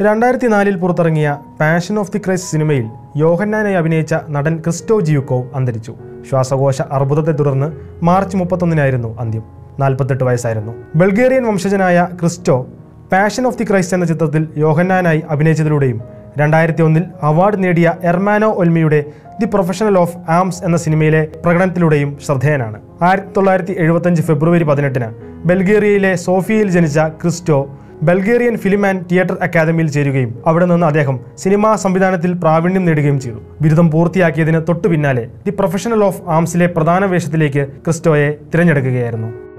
രണ്ടായിരത്തി നാലിൽ പുറത്തിറങ്ങിയ പാഷൻ ഓഫ് ദി ക്രൈസ്റ്റ് സിനിമയിൽ യോഹന്നാനായി അഭിനയിച്ച നടൻ ക്രിസ്റ്റോ ജിയുക്കോവ് അന്തരിച്ചു ശ്വാസകോശ അർബുദത്തെ തുടർന്ന് മാർച്ച് മുപ്പത്തൊന്നിനായിരുന്നു അന്ത്യം നാൽപ്പത്തെട്ട് വയസ്സായിരുന്നു ബൾഗേറിയൻ വംശജനായ Christo Passion of the Christ എന്ന ചിത്രത്തിൽ യോഹന്നാനായി അഭിനയിച്ചതിലൂടെയും രണ്ടായിരത്തി ഒന്നിൽ അവാർഡ് നേടിയ എർമാനോ ഒൽമിയുടെ ദി പ്രൊഫഷണൽ ഓഫ് ആംസ് എന്ന സിനിമയിലെ പ്രകടനത്തിലൂടെയും ശ്രദ്ധേയനാണ് ആയിരത്തി തൊള്ളായിരത്തി എഴുപത്തഞ്ച് ഫെബ്രുവരി പതിനെട്ടിന് ബൽഗേറിയയിലെ സോഫിയയിൽ ജനിച്ച Christo Bulgarian film and theatre അക്കാദമിയിൽ ചേരുകയും അവിടെ നിന്ന് അദ്ദേഹം സിനിമാ സംവിധാനത്തിൽ പ്രാവീണ്യം നേടുകയും ചെയ്തു ബിരുദം പൂർത്തിയാക്കിയതിന് തൊട്ടു പിന്നാലെ ദി പ്രൊഫഷണൽ ഓഫ് ആംസിലെ പ്രധാന വേഷത്തിലേക്ക് ക്രിസ്റ്റോയെ തിരഞ്ഞെടുക്കുകയായിരുന്നു